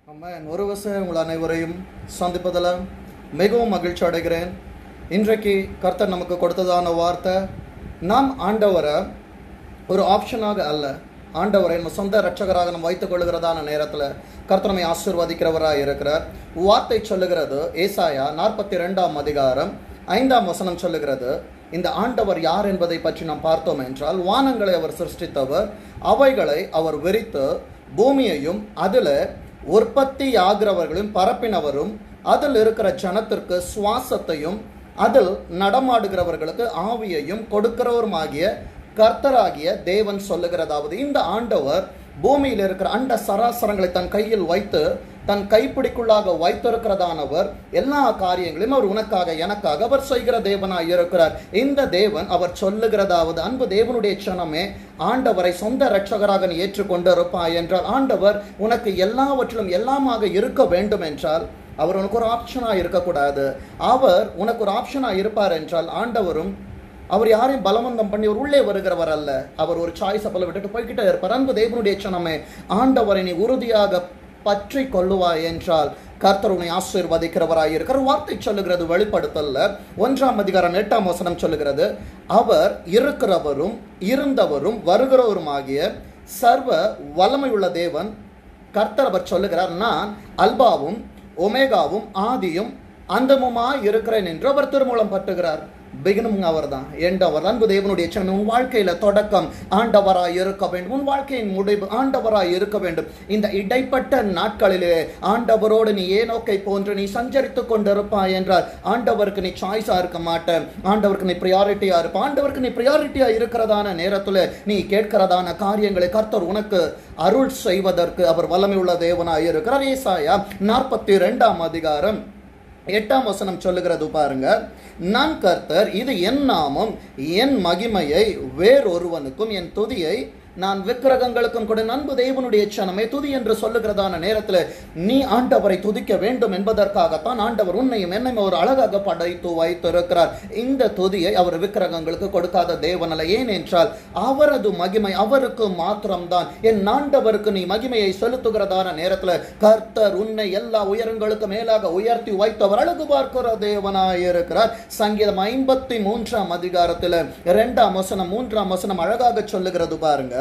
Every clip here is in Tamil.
அம்மன் ஒரு வருஷம் உங்கள் அனைவரையும் சந்திப்பதில் மிகவும் மகிழ்ச்சி அடைகிறேன் இன்றைக்கு கர்த்தர் நமக்கு கொடுத்ததான வார்த்தை நாம் ஆண்டவரை ஒரு ஆப்ஷனாக அல்ல ஆண்டவரை நம்ம சொந்த ரட்சகராக நம்ம வைத்துக் கொள்கிறதான நேரத்தில் கர்த்தர் நம்மை ஆசீர்வதிக்கிறவராக இருக்கிறார் வார்த்தை சொல்லுகிறது ஏசாயா நாற்பத்தி ரெண்டாம் அதிகாரம் ஐந்தாம் வசனம் சொல்லுகிறது இந்த ஆண்டவர் யார் என்பதை பற்றி நாம் பார்த்தோம் என்றால் வானங்களை அவர் சிருஷ்டித்தவர் அவைகளை அவர் விரித்து பூமியையும் அதில் உற்பத்தி ஆகிறவர்களும் பரப்பினவரும் அதில் இருக்கிற ஜனத்திற்கு சுவாசத்தையும் அதில் நடமாடுகிறவர்களுக்கு ஆவியையும் கொடுக்கிறவருமாகிய கர்த்தராகிய தேவன் சொல்லுகிறதாவது இந்த ஆண்டவர் பூமியில் இருக்கிற அண்ட சராசரங்களை தன் கையில் வைத்து தன் கைப்பிடிக்குள்ளாக வைத்திருக்கிறதானவர் எல்லா காரியங்களையும் அவர் உனக்காக எனக்காக அவர் செய்கிற தேவனாய் இருக்கிறார் இந்த தேவன் அவர் சொல்லுகிறதாவது அன்பு தேவனுடைய சனமே ஆண்டவரை சொந்த இரட்சகராக நீ ஏற்றுக்கொண்டு இருப்பாய் என்றால் ஆண்டவர் உனக்கு எல்லாவற்றிலும் எல்லாமாக இருக்க வேண்டும் என்றால் அவர் உனக்கு ஒரு ஆப்ஷனாக இருக்கக்கூடாது அவர் உனக்கு ஒரு ஆப்ஷனாக இருப்பார் என்றால் ஆண்டவரும் அவர் யாரையும் பலவந்தம் பண்ணி ஒரு உள்ளே வருகிறவர் அல்ல அவர் ஒரு சாய்ஸ் அப்பல விட்டுட்டு போய்கிட்டே இருப்பார் அன்பு தேவனுடைய சனமே ஆண்டவரை நீ உறுதியாக பற்றி கொள்ளுவாய் என்றால் கர்த்தர் உன்னை ஆசீர்வதிக்கிறவராய் இருக்கிற வார்த்தை சொல்லுகிறது வெளிப்படுத்தல்ல ஒன்றாம் அதிகாரம் எட்டாம் வசனம் சொல்லுகிறது அவர் இருக்கிறவரும் இருந்தவரும் வருகிறவருமாகிய சர்வ வல்லமையுள்ள தேவன் கர்த்தர் அவர் சொல்லுகிறார் நான் அல்பாவும் ஒமேகாவும் ஆதியும் அந்தமுமாய் இருக்கிறேன் என்று அவர் திருமூலம் பட்டுகிறார் பிகினும் அவர் தான் எண்டவர் அன்பு தேவனுடைய சனம் உன் வாழ்க்கையில தொடக்கம் ஆண்டவராய் இருக்க வேண்டும் உன் வாழ்க்கையின் முடிவு ஆண்டவராய் இருக்க வேண்டும் இந்த இடைப்பட்ட நாட்களிலே ஆண்டவரோடு நீ ஏனோக்கை போன்று நீ சஞ்சரித்துக் கொண்டிருப்பாய் என்றால் ஆண்டவருக்கு நீ சாய்ஸா இருக்க மாட்ட ஆண்டவருக்கு நீ ப்ரியாரிட்டியா இருப்ப ஆண்டவருக்கு நீ ப்ரியாரிட்டியா இருக்கிறதான நேரத்துல நீ கேட்கிறதான காரியங்களை கர்த்தர் உனக்கு அருள் செய்வதற்கு அவர் வல்லமை உள்ள தேவனாய் இருக்கிறார் ஏசாயா நாற்பத்தி ரெண்டாம் அதிகாரம் எட்டாம் வசனம் சொல்லுகிறது பாருங்க நான் கர்த்தர் இது என் நாமம் என் மகிமையை வேறொருவனுக்கும் என் துதியை நான் விக்கிரகங்களுக்கும் கூட நண்பு தேவனுடைய சனமே துதி என்று சொல்லுகிறதான நேரத்தில் நீ ஆண்டவரை துதிக்க வேண்டும் என்பதற்காகத்தான் ஆண்டவர் உன்னையும் என்னையும் ஒரு அழகாக படைத்து வைத்திருக்கிறார் இந்த துதியை அவர் விக்கிரகங்களுக்கு கொடுக்காத தேவனல்ல ஏன் என்றால் அவரது மகிமை அவருக்கு மாத்திரம்தான் என் ஆண்டவருக்கு நீ மகிமையை செலுத்துகிறதான நேரத்தில் கர்த்தர் உன்னை எல்லா உயரங்களுக்கு மேலாக உயர்த்தி வைத்தவர் அழகு பார்க்கிற தேவனாய் இருக்கிறார் சங்கீதம் ஐம்பத்தி மூன்றாம் அதிகாரத்தில் இரண்டாம் வசனம் மூன்றாம் வசனம் அழகாக சொல்லுகிறது பாருங்க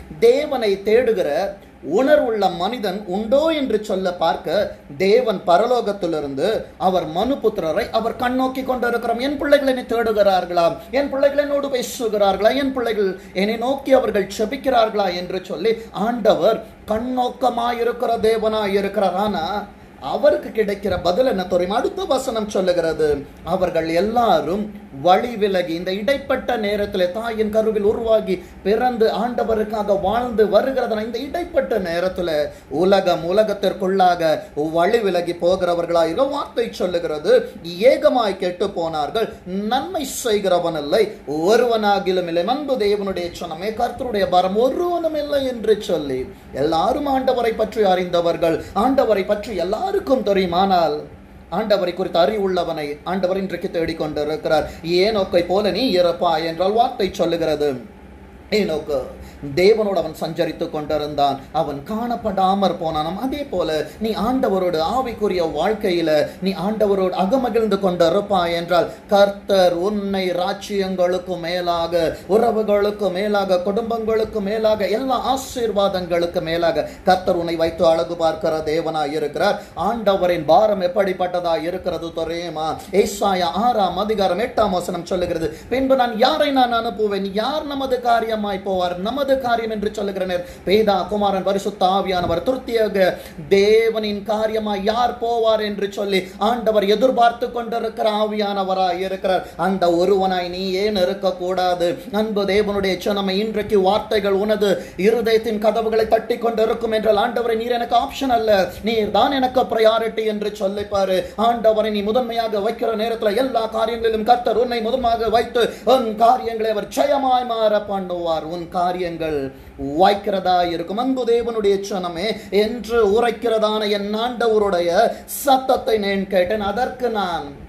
தேவனை தேடுகிற உணர்வுள்ள மனிதன் உண்டோ என்று சொல்ல பார்க்க தேவன் பரலோகத்திலிருந்து அவர் மனுபுத்திரரை அவர் கண்ணோக்கி கொண்டிருக்கிறோம் என் பிள்ளைகளை என்னை தேடுகிறார்களா என் பிள்ளைகள் என்னோடு பேசுகிறார்களா என் பிள்ளைகள் என்னை நோக்கி அவர்கள் செபிக்கிறார்களா என்று சொல்லி ஆண்டவர் கண்ணோக்கமாயிருக்கிற தேவனாய் இருக்கிறார் ஆனா அவருக்கு கிடைக்கிற பதில் என்ன தெரியுமா அடுத்த வசனம் சொல்லுகிறது அவர்கள் எல்லாரும் வழி விலகி இந்த இடைப்பட்ட நேரத்தில் தாயின் கருவில் உருவாகி பிறந்து ஆண்டவருக்காக வாழ்ந்து வருகிறத இந்த இடைப்பட்ட நேரத்தில் உலகம் உலகத்திற்குள்ளாக வழி விலகி போகிறவர்களாக வார்த்தை சொல்லுகிறது ஏகமாய் கெட்டு போனார்கள் நன்மை செய்கிறவன் இல்லை ஒருவனாகிலும் இல்லை அன்பு தேவனுடைய சொன்னமே கர்த்தருடைய பரம் ஒருவனும் இல்லை என்று சொல்லி எல்லாரும் ஆண்டவரை பற்றி அறிந்தவர்கள் ஆண்டவரை பற்றி எல்லாருக்கும் தெரியுமானால் ஆண்டவரை குறித்து அறிவுள்ளவனை ஆண்டவர் இன்றைக்கு தேடிக்கொண்டிருக்கிறார் ஏனோக்கை போல நீ இறப்பாய் என்றால் வார்த்தை சொல்லுகிறது ஏனோக்கு தேவனோடு அவன் சஞ்சரித்துக் கொண்டிருந்தான் அவன் காணப்படாமற் போனான் அதே போல நீ ஆண்டவரோடு ஆவிக்குரிய வாழ்க்கையில நீ ஆண்டவரோடு அகமகிழ்ந்து கொண்டிருப்பாய் என்றால் கர்த்தர் உன்னை ராச்சியங்களுக்கு மேலாக உறவுகளுக்கு மேலாக குடும்பங்களுக்கு மேலாக எல்லா ஆசீர்வாதங்களுக்கு மேலாக கர்த்தர் உன்னை வைத்து அழகு பார்க்கிற தேவனாய் இருக்கிறார் ஆண்டவரின் பாரம் எப்படிப்பட்டதா இருக்கிறது தெரியுமா ஏசாயா ஆறாம் அதிகாரம் எட்டாம் வசனம் சொல்லுகிறது பின்பு நான் யாரை நான் அனுப்புவேன் யார் நமது காரியமாய் போவார் நமது காரியம் என்று சொல்லுகிறனர் பேதா குமாரன் பரிசுத்த ஆவியானவர் திருப்தியாக தேவனின் காரியமாய் யார் போவார் என்று சொல்லி ஆண்டவர் எதிர்பார்த்து கொண்டிருக்கிற ஆவியானவராய் இருக்கிறார் அந்த ஒருவனாய் நீ ஏன் இருக்கக்கூடாது அன்பு தேவனுடைய சொன்னமை இன்றைக்கு வார்த்தைகள் உனது இருதயத்தின் கதவுகளை தட்டி கொண்டு இருக்கும் என்றால் ஆண்டவரை நீர் எனக்கு ஆப்ஷன் அல்ல நீர் தான் எனக்கு ப்ரையாரிட்டி என்று சொல்லிப்பாரு ஆண்டவரை நீ முதன்மையாக வைக்கிற நேரத்தில் எல்லா காரியங்களிலும் கர்த்தர் உன்னை முதன்மையாக வைத்து உன் காரியங்களை அவர் ஜெயமாய் மாற பண்ணுவார் உன் காரியங்கள் வாய்க்கிறதா இருக்கும் அன்பு தேவனுடைய சனமே என்று உரைக்கிறதான என் ஆண்டவருடைய சத்தத்தை நான் கேட்டேன் அதற்கு நான்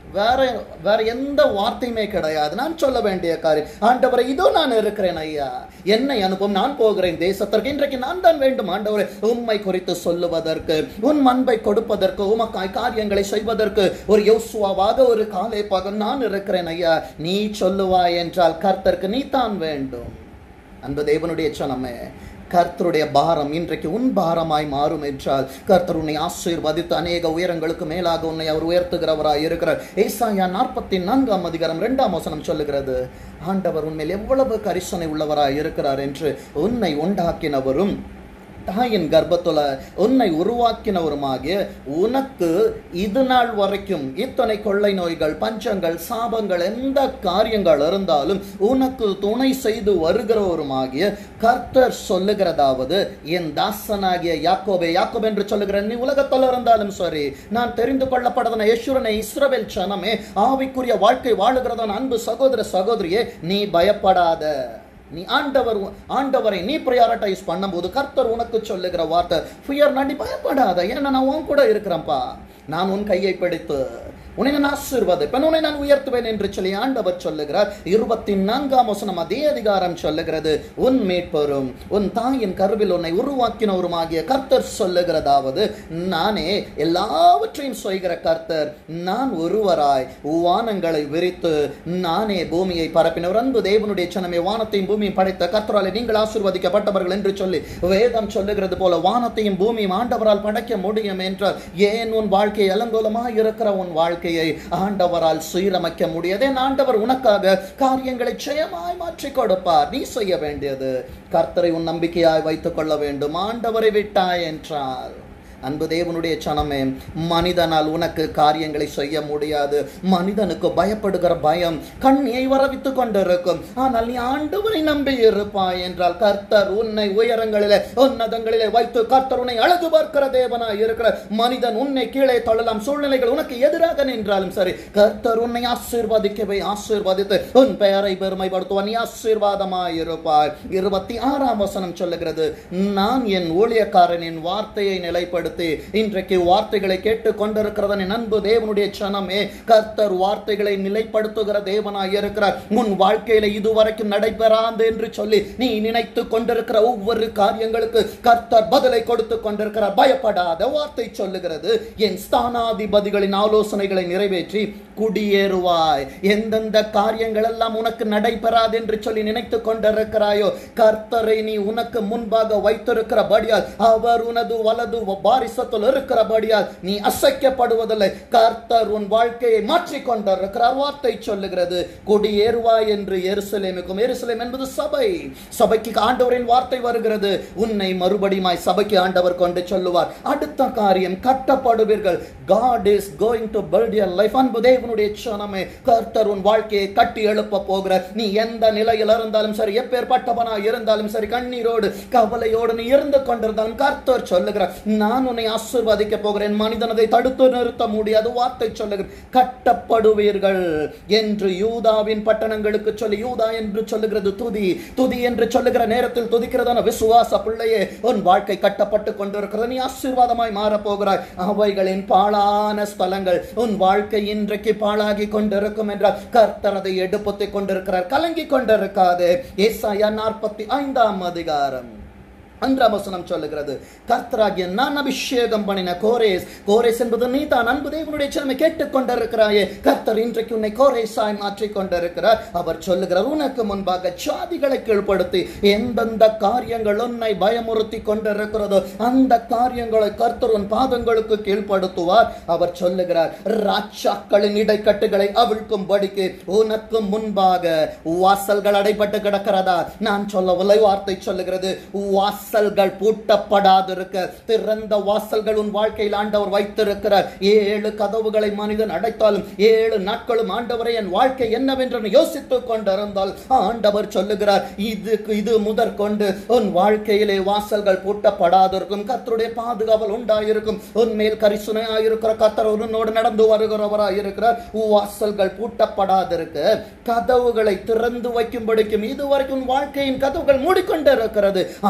வேற வேற எந்த வார்த்தையுமே கிடையாது நான் சொல்ல வேண்டிய காரியம் ஆண்டவரை இதோ நான் இருக்கிறேன் ஐயா என்னை அனுப்பும் நான் போகிறேன் தேசத்திற்கு இன்றைக்கு நான் தான் வேண்டும் ஆண்டவரை உண்மை குறித்து சொல்லுவதற்கு உன் அன்பை கொடுப்பதற்கு உமக்காய் காரியங்களை செய்வதற்கு ஒரு யோசுவாவாக ஒரு காலை பகல் நான் இருக்கிறேன் ஐயா நீ சொல்லுவாய் என்றால் கர்த்தருக்கு நீ தான் வேண்டும் அன்பு தேவனுடைய சனமே கர்த்தருடைய பாரம் இன்றைக்கு உன் பாரமாய் மாறும் என்றால் கர்த்தர் உன்னை ஆசீர்வதித்து அநேக உயரங்களுக்கு மேலாக உன்னை அவர் உயர்த்துகிறவராய் இருக்கிறார் ஏசாயா நாற்பத்தி நான்காம் அதிகாரம் இரண்டாம் வசனம் சொல்லுகிறது ஆண்டவர் உண்மையில் எவ்வளவு கரிசனை உள்ளவராய் இருக்கிறார் என்று உன்னை உண்டாக்கினவரும் தாயின் கர்ப்பத்துல உன்னை உருவாக்கினவருமாகிய உனக்கு இது நாள் வரைக்கும் இத்தனை கொள்ளை நோய்கள் பஞ்சங்கள் சாபங்கள் எந்த காரியங்கள் இருந்தாலும் உனக்கு துணை செய்து வருகிறவருமாகிய கர்த்தர் சொல்லுகிறதாவது என் தாசனாகிய யாக்கோபே யாக்கோப் என்று சொல்லுகிற நீ உலகத்தில் இருந்தாலும் சரி நான் தெரிந்து கொள்ளப்பட்டதன யேசுரனை இஸ்ரவேல் சனமே ஆவிக்குரிய வாழ்க்கை வாழுகிறதன் அன்பு சகோதர சகோதரியே நீ பயப்படாத நீ ஆண்டவர் ஆண்டவரை நீ ப்ரையாரிட்டைஸ் பண்ணும்போது கர்த்தர் உனக்கு சொல்லுகிற வார்த்தை ஃபியர் நடி பயப்படாத ஏன்னா நான் உன் கூட இருக்கிறேன்ப்பா நான் உன் கையை பிடித்து உன்னை நான் ஆசீர்வதிப்பேன் உன்னை நான் உயர்த்துவேன் என்று சொல்லி ஆண்டவர் சொல்லுகிறார் இருபத்தி நான்காம் வசனம் அதே அதிகாரம் சொல்லுகிறது உன் மீட்பரும் உன் தாயின் கருவில் உன்னை உருவாக்கினவருமாகிய கர்த்தர் சொல்லுகிறதாவது நானே எல்லாவற்றையும் செய்கிற கர்த்தர் நான் ஒருவராய் வானங்களை விரித்து நானே பூமியை பரப்பினவர் அன்பு தேவனுடைய சனமே வானத்தையும் பூமியும் படைத்த கர்த்தராலே நீங்கள் ஆசீர்வதிக்கப்பட்டவர்கள் என்று சொல்லி வேதம் சொல்லுகிறது போல வானத்தையும் பூமியும் ஆண்டவரால் படைக்க முடியும் என்றால் ஏன் உன் வாழ்க்கை அலங்கோலமாக இருக்கிற உன் வாழ்க்கையை ஆண்டவரால் சீரமைக்க முடியாது என் ஆண்டவர் உனக்காக காரியங்களை ஜெயமாய் மாற்றி கொடுப்பார் நீ செய்ய வேண்டியது கர்த்தரை உன் நம்பிக்கையாய் வைத்துக் கொள்ள வேண்டும் ஆண்டவரை விட்டாய் என்றால் அன்பு தேவனுடைய சனமே மனிதனால் உனக்கு காரியங்களை செய்ய முடியாது மனிதனுக்கு பயப்படுகிற பயம் கண்ணியை வரவித்துக் கொண்டிருக்கும் ஆனால் நீ ஆண்டவரை நம்பி இருப்பாய் என்றால் கர்த்தர் உன்னை உயரங்களிலே உன்னதங்களிலே வைத்து கர்த்தர் உன்னை அழகு பார்க்கிற தேவனாய் இருக்கிற மனிதன் உன்னை கீழே தள்ளலாம் சூழ்நிலைகள் உனக்கு எதிராக நின்றாலும் சரி கர்த்தர் உன்னை ஆசீர்வதிக்கவே ஆசீர்வதித்து உன் பெயரை பெருமைப்படுத்துவான் நீ ஆசீர்வாதமாய் இருப்பாய் இருபத்தி ஆறாம் வசனம் சொல்லுகிறது நான் என் ஊழியக்காரனின் வார்த்தையை நிலைப்படுத்தி இன்றைக்கு வார்த்தைகளை கேட்டு கொண்டிருக்கிறதன் என் அன்பு தேவனுடைய சனமே கர்த்தர் வார்த்தைகளை நிலைப்படுத்துகிற தேவனாய் இருக்கிறார் உன் வாழ்க்கையில இதுவரைக்கும் நடைபெறாது என்று சொல்லி நீ நினைத்து கொண்டிருக்கிற ஒவ்வொரு காரியங்களுக்கு கர்த்தர் பதிலை கொடுத்து கொண்டிருக்கிறார் பயப்படாத வார்த்தை சொல்லுகிறது என் ஸ்தானாதிபதிகளின் ஆலோசனைகளை நிறைவேற்றி குடியேறுவாய் எந்தெந்த காரியங்கள் எல்லாம் உனக்கு நடைபெறாது என்று சொல்லி நினைத்து கொண்டிருக்கிறாயோ கர்த்தரை நீ உனக்கு முன்பாக வைத்திருக்கிறபடியால் அவர் உனது வலது பாரிசத்தில் இருக்கிறபடியால் நீ அசைக்கப்படுவதில்லை கர்த்தர் உன் வாழ்க்கையை மாற்றிக் கொண்டிருக்கிறார் வார்த்தை சொல்லுகிறது குடியேறுவாய் என்று எருசலேமுக்கும் எருசலேம் என்பது சபை சபைக்கு ஆண்டவரின் வார்த்தை வருகிறது உன்னை மறுபடியுமாய் சபைக்கு ஆண்டவர் கொண்டு சொல்லுவார் அடுத்த காரியம் கட்டப்படுவீர்கள் God is going to build your life அன்பு தேவனுடைய சனமே கர்த்தர் உன் வாழ்க்கையை கட்டி எழுப்ப போகிற நீ எந்த நிலையில் இருந்தாலும் சரி எப்பேற்பட்டவனா இருந்தாலும் சரி கண்ணீரோடு கவலையோடு நீ இருந்து கொண்டிருந்தாலும் கர்த்தர் சொல்லுகிறார் நான் உன்னை ஆசீர்வதிக்க போகிறேன் மனிதன் அதை தடுத்து நிறுத்த முடியாது வார்த்தை சொல்லுகிறேன் கட்டப்படுவீர்கள் என்று யூதாவின் பட்டணங்களுக்கு சொல்லி யூதா என்று சொல்லுகிறது துதி துதி என்று சொல்லுகிற நேரத்தில் துதிக்கிறதான விசுவாச பிள்ளையே உன் வாழ்க்கை கட்டப்பட்டு கொண்டிருக்கிறது நீ ஆசீர்வாதமாய் மாறப் போகிறாய் அவைகளின் பாழான ஸ்தலங்கள் உன் வாழ்க்கை இன்றைக்கு பாழாகி கொண்டிருக்கும் என்றால் கர்த்தர் அதை எடுப்பத்தை கொண்டிருக்கிறார் கலங்கி கொண்டிருக்காது ஏசாயா நாற்பத்தி ஐந்தாம் அதிகாரம் அன்றாம் வசனம் சொல்லுகிறது கர்த்தராகிய நான் அபிஷேகம் பண்ணின கோரேஸ் கோரேஸ் என்பது நீ தான் அன்பு தேவனுடைய சிலமை கேட்டுக்கொண்டிருக்கிறாயே கர்த்தர் இன்றைக்கு உன்னை கோரேசாய் மாற்றிக் கொண்டிருக்கிறார் அவர் சொல்லுகிறார் உனக்கு முன்பாக சாதிகளை கீழ்ப்படுத்தி எந்தெந்த காரியங்கள் உன்னை பயமுறுத்தி கொண்டிருக்கிறதோ அந்த காரியங்களை கர்த்தர் உன் பாதங்களுக்கு கீழ்ப்படுத்துவார் அவர் சொல்லுகிறார் ராட்சாக்களின் இடைக்கட்டுகளை அவிழ்க்கும்படிக்கு உனக்கு முன்பாக வாசல்கள் அடைபட்டு கிடக்கிறதா நான் சொல்லவில்லை வார்த்தை சொல்லுகிறது வாசல் வாசல்கள் பூட்டப்படாதிருக்க திறந்த வாசல்கள் உன் வாழ்க்கையில் ஆண்டவர் வைத்திருக்கிறார் ஏழு கதவுகளை மனிதன் அடைத்தாலும் ஏழு நாட்களும் ஆண்டவரை என் வாழ்க்கை என்னவென்று யோசித்துக் கொண்டிருந்தால் ஆண்டவர் சொல்லுகிறார் இதுக்கு இது முதற்கொண்டு உன் வாழ்க்கையிலே வாசல்கள் பூட்டப்படாதிருக்கும் கர்த்தருடைய பாதுகாவல் உண்டாயிருக்கும் உன் மேல் கரிசுனையாயிருக்கிற கர்த்தர் உன்னோடு நடந்து வருகிறவராய் இருக்கிறார் வாசல்கள் பூட்டப்படாதிருக்க கதவுகளை திறந்து வைக்கும்படிக்கும் இதுவரைக்கும் உன் வாழ்க்கையின் கதவுகள் மூடிக்கொண்டிருக்கிறது ஆனால்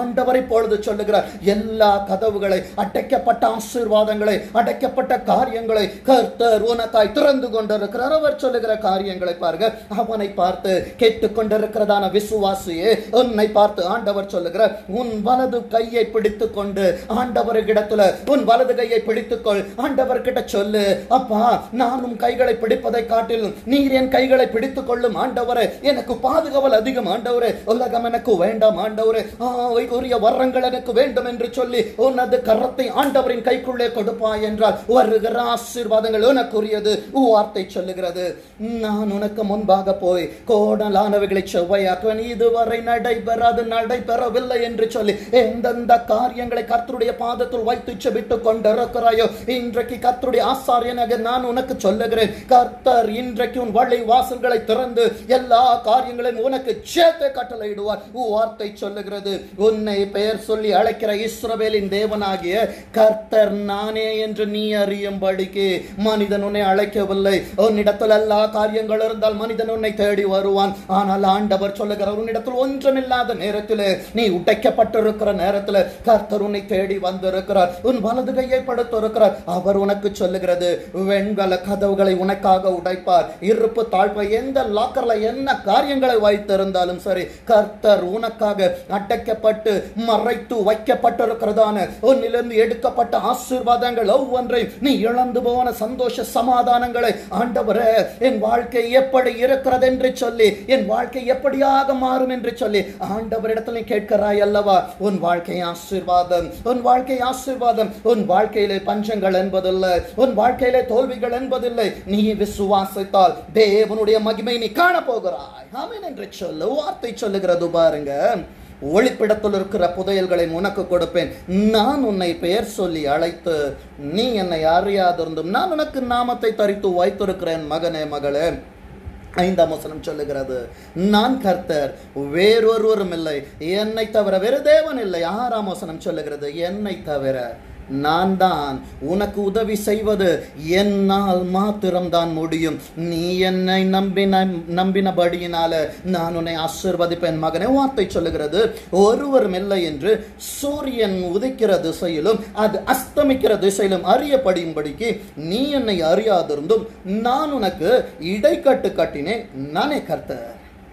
ஆண்டவர் இப்பொழுது சொல்லுகிறார் எல்லா கதவுகளை அடைக்கப்பட்ட ஆசீர்வாதங்களை அடைக்கப்பட்ட காரியங்களை கர்த்தர் உனக்காய் திறந்து கொண்டிருக்கிறார் அவர் சொல்லுகிற காரியங்களை பாருங்க அவனை பார்த்து கேட்டுக்கொண்டிருக்கிறதான விசுவாசியே உன்னை பார்த்து ஆண்டவர் சொல்லுகிறார் உன் வலது கையை பிடித்துக் கொண்டு ஆண்டவரிடத்துல உன் வலது கையை பிடித்துக்கொள் ஆண்டவர்கிட்ட சொல்லு அப்பா நான் உன் கைகளை பிடிப்பதை காட்டிலும் நீர் என் கைகளை பிடித்துக் கொள்ளும் ஆண்டவரே எனக்கு பாதுகாவல் அதிகம் ஆண்டவரே உலகம் எனக்கு வேண்டாம் ஆண்டவரே உரிய வரங்கள் எனக்கு வேண்டும் என்று சொல்லி உனது கரத்தை ஆண்டவரின் கைக்குள்ளே கொடுப்பாய் என்றால் வருகிற ஆசீர்வாதங்கள் உனக்குரியது வார்த்தை சொல்லுகிறது நான் உனக்கு முன்பாக போய் கோடலானவைகளை செவ்வையாக்குவேன் இதுவரை நடைபெறாது நடைபெறவில்லை என்று சொல்லி எந்தெந்த காரியங்களை கர்த்தருடைய பாதத்தில் வைத்து செபித்துக் கொண்டிருக்கிறாயோ இன்றைக்கு கர்த்தருடைய ஆசாரியனாக நான் உனக்கு சொல்லுகிறேன் கர்த்தர் இன்றைக்கு உன் வழி வாசல்களை திறந்து எல்லா காரியங்களையும் உனக்கு சேர்த்து கட்டளையிடுவார் வார்த்தை சொல்லுகிறது உன்னை பெயர் சொல்லி அழைக்கிற இஸ்ரவேலின் தேவனாகிய கர்த்தர் நானே என்று நீ அறியும்படிக்கு மனிதன் உன்னை அழைக்கவில்லை உன்னிடத்தில் எல்லா காரியங்கள் இருந்தால் மனிதன் உன்னை தேடி வருவான் ஆனால் ஆண்டவர் சொல்லுகிறார் உன்னிடத்தில் ஒன்றுமில்லாத நேரத்தில் நீ உடைக்கப்பட்டிருக்கிற நேரத்தில் கர்த்தர் உன்னை தேடி வந்திருக்கிறார் உன் வலது கையை படுத்திருக்கிறார் அவர் உனக்கு சொல்லுகிறது வெண்கல கதவுகளை உனக்காக உடைப்பார் இருப்பு தாழ்வை எந்த லாக்கர்ல என்ன காரியங்களை வைத்திருந்தாலும் சரி கர்த்தர் உனக்காக அடைக்கப்பட்டு மறைத்து வைக்கப்பட்டிருக்கிறதான உன்னிலிருந்து எடுக்கப்பட்ட ஆசீர்வாதங்கள் ஒவ்வொன்றை நீ இழந்து போன சந்தோஷ சமாதானங்களை ஆண்டவரே என் வாழ்க்கை எப்படி இருக்கிறது என்று சொல்லி என் வாழ்க்கை எப்படியாக மாறும் என்று சொல்லி ஆண்டவரிடத்தில் கேட்கிறாய் அல்லவா உன் வாழ்க்கை ஆசீர்வாதம் உன் வாழ்க்கை ஆசீர்வாதம் உன் வாழ்க்கையிலே பஞ்சங்கள் என்பதில்லை உன் வாழ்க்கையிலே தோல்விகள் என்பதில்லை நீ விசுவாசித்தால் தேவனுடைய மகிமை நீ காண போகிறாய் ஆமென் என்று சொல்லு வார்த்தை சொல்லுகிறது பாருங்க ஒளிப்பிடத்தில் இருக்கிற புதையல்களை உனக்கு கொடுப்பேன் நான் உன்னை பெயர் சொல்லி அழைத்து நீ என்னை அறியாதிருந்தும் நான் உனக்கு நாமத்தை தரித்து வைத்திருக்கிறேன் மகனே மகளே ஐந்தாம் வசனம் சொல்லுகிறது நான் கர்த்தர் வேறொருவரும் இல்லை என்னை தவிர வேறு தேவன் இல்லை ஆறாம் வசனம் சொல்லுகிறது என்னை தவிர நான் தான் உனக்கு உதவி செய்வது என்னால் மாத்திரம்தான் முடியும் நீ என்னை நம்பின நம்பினபடியினால நான் உன்னை ஆசிர்வதிப்பேன் மகனே வார்த்தை சொல்லுகிறது ஒருவரும் இல்லை என்று சூரியன் உதிக்கிற திசையிலும் அது அஸ்தமிக்கிற திசையிலும் அறியப்படியும்படிக்கு நீ என்னை அறியாதிருந்தும் நான் உனக்கு இடைக்கட்டு கட்டினேன் நானே கர்த்தர்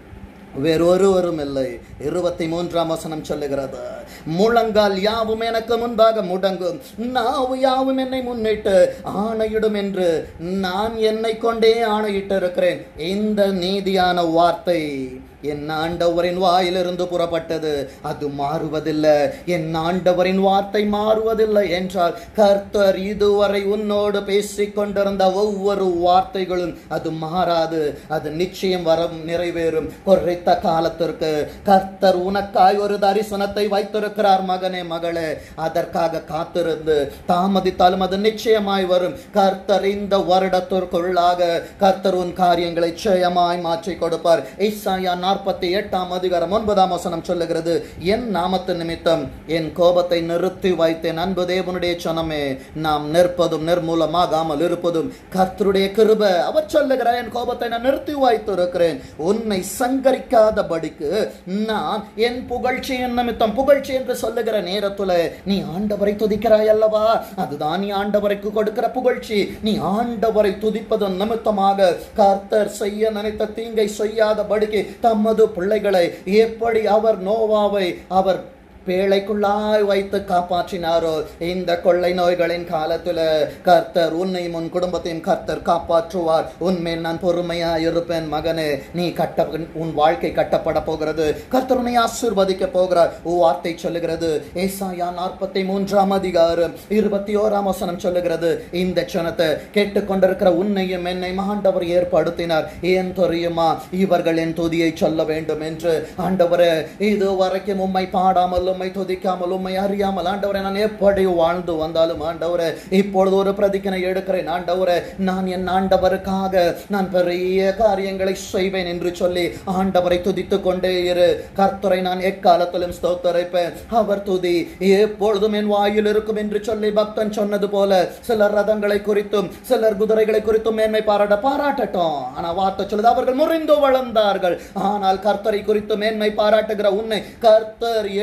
வேறொருவரும் இல்லை இருபத்தி மூன்றாம் வசனம் சொல்லுகிறது முழங்கால் யாவும் எனக்கு முன்பாக முடங்கும் நாவு யாவும் என்னை முன்னிட்டு ஆணையிடும் என்று நான் என்னை கொண்டே ஆணையிட்டு இருக்கிறேன் இந்த நீதியான வார்த்தை என் ஆண்டவரின் வாயிலிருந்து புறப்பட்டது அது மாறுவதில்லை என் ஆண்டவரின் வார்த்தை மாறுவதில்லை என்றால் கர்த்தர் இதுவரை உன்னோடு பேசிக் கொண்டிருந்த ஒவ்வொரு வார்த்தைகளும் அது மாறாது அது நிச்சயம் வர நிறைவேறும் குறைத்த காலத்திற்கு கர்த்தர் உனக்காய் ஒரு தரிசனத்தை வைத்திருக்கிறார் மகனே மகளே அதற்காக காத்திருந்து தாமதித்தாலும் அது நிச்சயமாய் வரும் கர்த்தர் இந்த வருடத்திற்குள்ளாக கர்த்தர் உன் காரியங்களை ஜெயமாய் மாற்றி கொடுப்பார் ஈசாயா நாற்பத்தி எட்டாம் அதிகாரம் ஒன்பதாம் வசனம் சொல்லுகிறது என் நாமத்து நிமித்தம் என் கோபத்தை நிறுத்தி வைத்தேன் அன்பு தேவனுடைய சொன்னமே நாம் நிற்பதும் நிர்மூலமாகாமல் இருப்பதும் கர்த்தருடைய கிருப அவர் சொல்லுகிறார் என் கோபத்தை நான் நிறுத்தி வைத்திருக்கிறேன் உன்னை சங்கரிக்காதபடிக்கு நான் என் புகழ்ச்சியின் நிமித்தம் புகழ்ச்சி என்று சொல்லுகிற நேரத்துல நீ ஆண்டவரை துதிக்கிறாய் அல்லவா அதுதான் நீ ஆண்டவரைக்கு கொடுக்கிற புகழ்ச்சி நீ ஆண்டவரை துதிப்பதன் நிமித்தமாக கர்த்தர் செய்ய நினைத்த தீங்கை செய்யாதபடிக்கு தமது பிள்ளைகளை எப்படி அவர் நோவாவை அவர் பேழைக்குள்ளாய் வைத்து காப்பாற்றினாரோ இந்த கொள்ளை நோய்களின் காலத்துல கர்த்தர் உன்னையும் உன் குடும்பத்தையும் கர்த்தர் காப்பாற்றுவார் உன்மேல் நான் பொறுமையா இருப்பேன் மகனே நீ கட்ட உன் வாழ்க்கை கட்டப்பட போகிறது கர்த்தர் உன்னை ஆசீர்வதிக்க போகிறார் ஓ வார்த்தை சொல்லுகிறது ஏசாயா நாற்பத்தி மூன்றாம் அதிகாரம் இருபத்தி ஓராம் வசனம் சொல்லுகிறது இந்த க்ஷணத்தை கேட்டுக்கொண்டிருக்கிற உன்னையும் என்னை ஆண்டவர் ஏற்படுத்தினார் ஏன் தெரியுமா இவர்கள் என் துதியை சொல்ல வேண்டும் என்று ஆண்டவரே இது வரைக்கும் உம்மை பாடாமல் உம்மை துதிக்காமல் உம்மை அறியாமல் ஆண்டவரே நான் எப்படி வாழ்ந்து வந்தாலும் ஆண்டவரே இப்பொழுது ஒரு பிரதிக்கனை எடுக்கிறேன் ஆண்டவரே நான் என் ஆண்டவருக்காக நான் பெரிய காரியங்களை செய்வேன் என்று சொல்லி ஆண்டவரை துதித்துக் கொண்டே இரு கர்த்தரை நான் எக்காலத்திலும் ஸ்தோத்தரைப்பேன் அவர் துதி எப்பொழுதும் என் வாயில் இருக்கும் என்று சொல்லி பக்தன் சொன்னது போல சிலர் ரதங்களை குறித்தும் சிலர் குதிரைகளை குறித்தும் மேன்மை பாராட்ட பாராட்டட்டும் ஆனா வார்த்தை சொல்லுது அவர்கள் முறிந்து வளர்ந்தார்கள் ஆனால் கர்த்தரை குறித்து மேன்மை பாராட்டுகிற உன்னை கர்த்தர் எழுந்து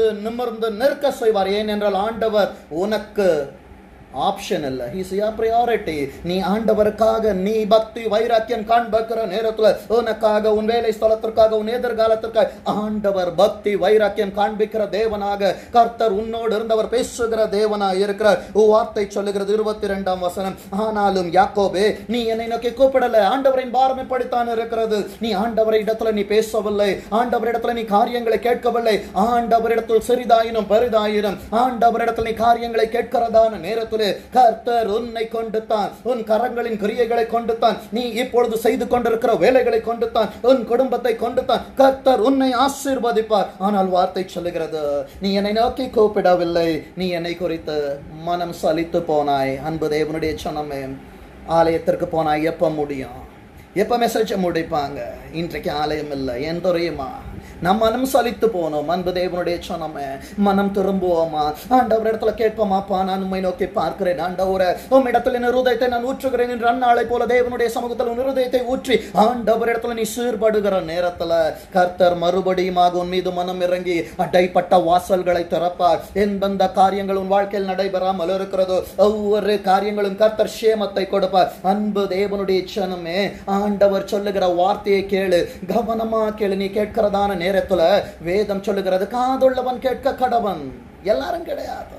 நிமிர்ந்து நிற்க செய்வார் ஏனென்றால் ஆண்டவர் உனக்கு ஆப்ஷன் இல்ல ஹீஸ் யா ப்ரையாரிட்டி நீ ஆண்டவருக்காக நீ பக்தி வைராக்கியம் காண்பிக்கிற நேரத்துல உனக்காக உன் வேலை ஸ்தலத்திற்காக உன் எதிர்காலத்திற்காக ஆண்டவர் பக்தி வைராக்கியம் காண்பிக்கிற தேவனாக கர்த்தர் உன்னோடு இருந்தவர் பேசுகிற தேவனாக இருக்கிறார் உன் வார்த்தை சொல்லுகிறது இருபத்தி ரெண்டாம் வசனம் ஆனாலும் யாக்கோபே நீ என்னை நோக்கி கூப்பிடல ஆண்டவரின் பாரம் இப்படித்தான் இருக்கிறது நீ ஆண்டவரை இடத்துல நீ பேசவில்லை ஆண்டவரிடத்துல நீ காரியங்களை கேட்கவில்லை ஆண்டவரிடத்தில் சிறிதாயினும் பெரிதாயினும் ஆண்டவரிடத்தில் நீ காரியங்களை கேட்கிறதான நேரத்தில் கர்த்தர் உன்னை கொண்டு தான் உன் கரங்களின் கிரியைகளை கொண்டு தான் நீ இப்பொழுது செய்து கொண்டிருக்கிற வேலைகளை கொண்டு தான் உன் குடும்பத்தை கொண்டு தான் கர்த்தர் உன்னை ஆசீர்வதிப்பார் ஆனால் வார்த்தை சொல்லுகிறது நீ என்னை நோக்கி கூப்பிடவில்லை நீ என்னை குறித்து மனம் சலித்து போனாய் அன்பு தேவனுடைய சொன்னமே ஆலயத்திற்கு போனாய் எப்ப முடியும் எப்ப மெசேஜ் முடிப்பாங்க இன்றைக்கு ஆலயம் இல்லை ஏன் தெரியுமா நம் மனம் சலித்து போனோம் அன்பு தேவனுடைய சொன்னமே மனம் திரும்புவோமா ஆண்டவர் இடத்துல கேட்போமாப்பா நான் உண்மை நோக்கி பார்க்கிறேன் ஆண்டவரை உம் இடத்துல என் இருதயத்தை நான் ஊற்றுகிறேன் என்று அந்நாளை போல தேவனுடைய சமூகத்தில் உன் இருதயத்தை ஊற்றி ஆண்டவர் இடத்துல நீ சீர்படுகிற நேரத்துல கர்த்தர் மறுபடியுமாக உன் மீது மனம் இறங்கி அடைப்பட்ட வாசல்களை திறப்பார் எந்தெந்த காரியங்கள் உன் வாழ்க்கையில் நடைபெறாமல் இருக்கிறதோ ஒவ்வொரு காரியங்களும் கர்த்தர் சேமத்தை கொடுப்பார் அன்பு தேவனுடைய சனமே ஆண்டவர் சொல்லுகிற வார்த்தையை கேளு கவனமா கேளு நீ கேட்கிறதான நேரத்துல வேதம் சொல்லுகிறது காதுள்ளவன் கேட்க கடவன் எல்லாரும் கிடையாது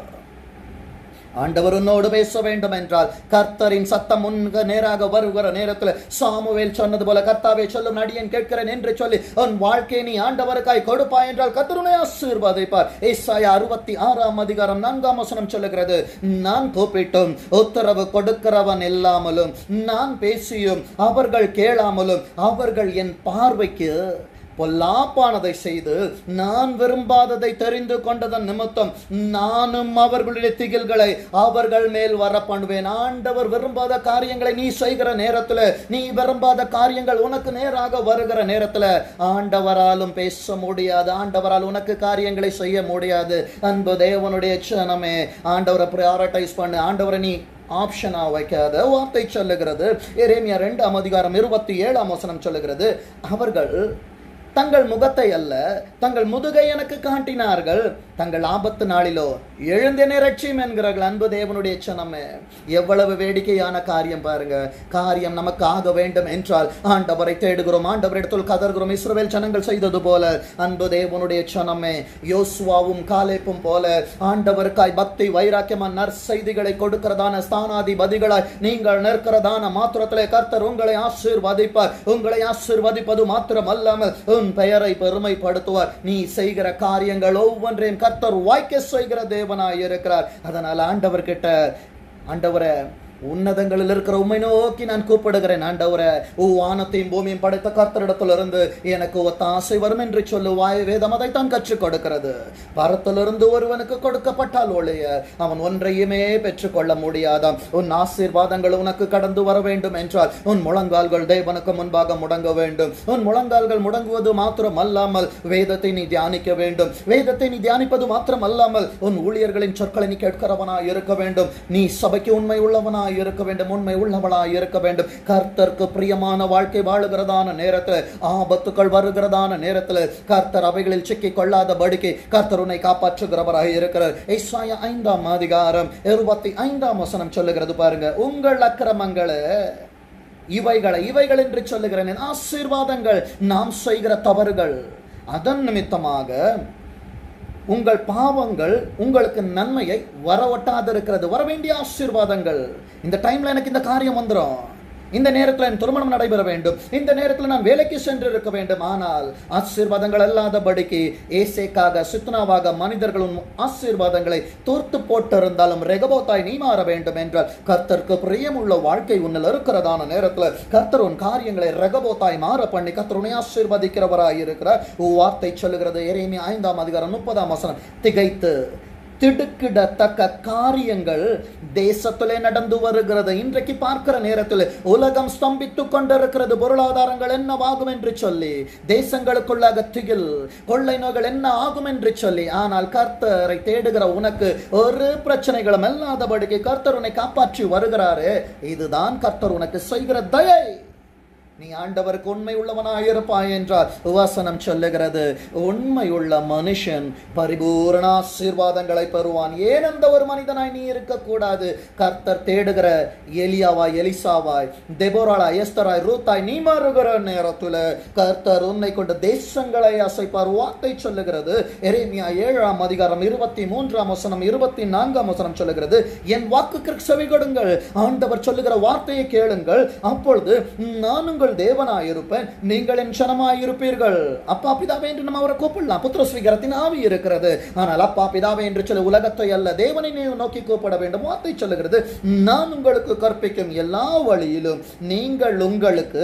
ஆண்டவர் உன்னோடு பேச வேண்டும் என்றால் கர்த்தரின் சத்தம் முன்க நேராக வருகிற நேரத்தில் சாமுவேல் சொன்னது போல கர்த்தாவே சொல்லும் நடியன் கேட்கிறேன் என்று சொல்லி உன் வாழ்க்கையை நீ ஆண்டவருக்காய் கொடுப்பாய் என்றால் கர்த்தருனை ஆசீர்வதிப்பார் ஏசாயா அறுபத்தி ஆறாம் அதிகாரம் நான்காம் வசனம் சொல்லுகிறது நான் கூப்பிட்டும் உத்தரவு கொடுக்கிறவன் இல்லாமலும் நான் பேசியும் அவர்கள் கேளாமலும் அவர்கள் என் பார்வைக்கு பொல்லாப்பானதை செய்து நான் விரும்பாததை தெரிந்து கொண்டதன் நிமித்தம் நானும் அவர்களுடைய திகில்களை அவர்கள் மேல் வர பண்ணுவேன் ஆண்டவர் விரும்பாத காரியங்களை நீ செய்கிற நேரத்துல நீ விரும்பாத காரியங்கள் உனக்கு நேராக வருகிற நேரத்துல ஆண்டவராலும் பேச முடியாது ஆண்டவரால் உனக்கு காரியங்களை செய்ய முடியாது அன்பு தேவனுடைய சனமே ஆண்டவரை ப்ரையாரிட்டைஸ் பண்ணு ஆண்டவரை நீ ஆப்ஷனா வைக்காத வார்த்தை சொல்லுகிறது எரேமியா ரெண்டாம் அதிகாரம் இருபத்தி ஏழாம் வசனம் சொல்லுகிறது அவர்கள் தங்கள் முகத்தை அல்ல தங்கள் முதுகை எனக்கு காட்டினார்கள் தங்கள் ஆபத்து நாளிலோ எழுந்தேனே ரட்சியும் என்கிறார்கள் அன்பு தேவனுடைய சனமே எவ்வளவு வேடிக்கையான காரியம் பாருங்க காரியம் நமக்கு ஆக வேண்டும் என்றால் ஆண்டவரை தேடுகிறோம் ஆண்டவரிடத்தில் கதறுகிறோம் இஸ்ரவேல் ஜனங்கள் செய்தது போல அன்பு தேவனுடைய சனமே யோசுவாவும் காலேப்பும் போல ஆண்டவருக்காய் பக்தி வைராக்கியமா நற்செய்திகளை கொடுக்கிறதான ஸ்தானாதிபதிகளாய் நீங்கள் நிற்கிறதான மாத்திரத்திலே கர்த்தர் உங்களை ஆசீர்வதிப்பார் உங்களை ஆசீர்வதிப்பது மாத்திரம் அல்லாமல் உன் பெயரை பெருமைப்படுத்துவார் நீ செய்கிற காரியங்கள் ஒவ்வொன்றையும் கர்த்தர் வாய்க்க செய்கிற தேவனாய் இருக்கிறார் அதனால் ஆண்டவர்கிட்ட ஆண்டவரை உன்னதங்களில் இருக்கிற உண்மை நோக்கி நான் கூப்பிடுகிறேன் ஆண்டவரை ஓ வானத்தையும் பூமியும் படைத்த கர்த்தரிடத்திலிருந்து எனக்கு ஒத்தாசை வரும் என்று சொல்லுவாய் வேதம் அதைத்தான் கற்றுக் கொடுக்கிறது பரத்திலிருந்து ஒருவனுக்கு கொடுக்கப்பட்டால் ஒழிய அவன் ஒன்றையுமே பெற்றுக்கொள்ள முடியாதாம் உன் ஆசீர்வாதங்கள் உனக்கு கடந்து வர வேண்டும் என்றால் உன் முழங்கால்கள் தேவனுக்கு முன்பாக முடங்க வேண்டும் உன் முழங்கால்கள் முடங்குவது மாத்திரம் அல்லாமல் வேதத்தை நீ தியானிக்க வேண்டும் வேதத்தை நீ தியானிப்பது மாத்திரம் அல்லாமல் உன் ஊழியர்களின் சொற்களை நீ கேட்கிறவனாய் இருக்க வேண்டும் நீ சபைக்கு உண்மை உள்ளவனாய் இருக்க வேண்டும் உண்மை உள்ளவளாய் இருக்க வேண்டும் கர்த்தருக்கு பிரியமான வாழ்க்கை வாழுகிறதான நேரத்தில் ஆபத்துக்கள் வருகிறதான நேரத்தில் கர்த்தர் அவைகளில் சிக்கிக் கொள்ளாதபடிக்கு கர்த்தர் உன்னை காப்பாற்றுகிறவராக இருக்கிறார் ஏசாயா ஐந்தாம் அதிகாரம் இருபத்தி ஐந்தாம் வசனம் சொல்லுகிறது பாருங்க உங்கள் அக்கிரமங்களை இவைகளை இவைகள் என்று சொல்லுகிறேன் என் ஆசீர்வாதங்கள் நாம் செய்கிற தவறுகள் அதன் நிமித்தமாக உங்கள் பாவங்கள் உங்களுக்கு நன்மையை வரவட்டாதிருக்கிறது வர வேண்டிய ஆசீர்வாதங்கள் இந்த டைம்ல எனக்கு இந்த காரியம் வந்துடும் இந்த நேரத்தில் என் திருமணம் நடைபெற வேண்டும் இந்த நேரத்தில் நான் வேலைக்கு சென்று இருக்க வேண்டும் ஆனால் ஆசீர்வாதங்கள் அல்லாதபடிக்கு ஏசேக்காக சித்னாவாக மனிதர்களும் ஆசீர்வாதங்களை தூர்த்து போட்டிருந்தாலும் ரெகபோத்தாய் நீ மாற வேண்டும் என்றால் கர்த்தருக்கு பிரியமுள்ள வாழ்க்கை உன்னில் இருக்கிறதான நேரத்தில் கர்த்தர் உன் காரியங்களை ரெகபோத்தாய் மாற பண்ணி கர்த்தர் உன்னை ஆசீர்வதிக்கிறவராய் இருக்கிறார் வார்த்தை சொல்லுகிறது எரேமி ஐந்தாம் அதிகாரம் முப்பதாம் வசனம் திகைத்து திடுக்கிடத்தக்க காரியங்கள் தேசத்திலே நடந்து வருகிறது இன்றைக்கு பார்க்கிற நேரத்தில் உலகம் ஸ்தம்பித்து கொண்டிருக்கிறது பொருளாதாரங்கள் என்னவாகும் என்று சொல்லி தேசங்களுக்குள்ளாக திகில் கொள்ளை நோய்கள் என்ன ஆகும் என்று சொல்லி ஆனால் கர்த்தரை தேடுகிற உனக்கு ஒரு பிரச்சனைகளும் இல்லாதபடிக்கு கர்த்தர் உன்னை காப்பாற்றி வருகிறாரு இதுதான் கர்த்தர் உனக்கு செய்கிற தயை நீ ஆண்டவருக்கு உண்மை உள்ளவனாய் இருப்பாய் என்றால் வசனம் சொல்லுகிறது உண்மையுள்ள மனுஷன் பரிபூரண ஆசீர்வாதங்களை பெறுவான் ஏன் அந்த ஒரு மனிதனாய் நீ இருக்கக்கூடாது கர்த்தர் தேடுகிற எலியாவாய் எலிசாவாய் தெபோராளாய் எஸ்தராய் ரூத்தாய் நீ மாறுகிற நேரத்துல கர்த்தர் உன்னை கொண்டு தேசங்களை அசைப்பார் வார்த்தை சொல்லுகிறது எரேமியா ஏழாம் அதிகாரம் இருபத்தி மூன்றாம் வசனம் இருபத்தி நான்காம் வசனம் சொல்லுகிறது என் வாக்குக்கு செவி கொடுங்கள் ஆண்டவர் சொல்லுகிற வார்த்தையை கேளுங்கள் அப்பொழுது நான் உங்கள் தேவனாயிருப்பேன் நீங்கள் என் சனமாயிருப்பீர்கள் அப்பா பிதாவே என்று நம்ம அவரை கூப்பிடலாம் புத்திர ஸ்வீகரத்தின் ஆவி இருக்கிறது ஆனால் அப்பா பிதாவே என்று சொல்ல உலகத்தை அல்ல தேவனை நீ நோக்கி கூப்பிட வேண்டும் வார்த்தை சொல்லுகிறது நான் உங்களுக்கு கற்பிக்கும் எல்லா வழியிலும் நீங்கள் உங்களுக்கு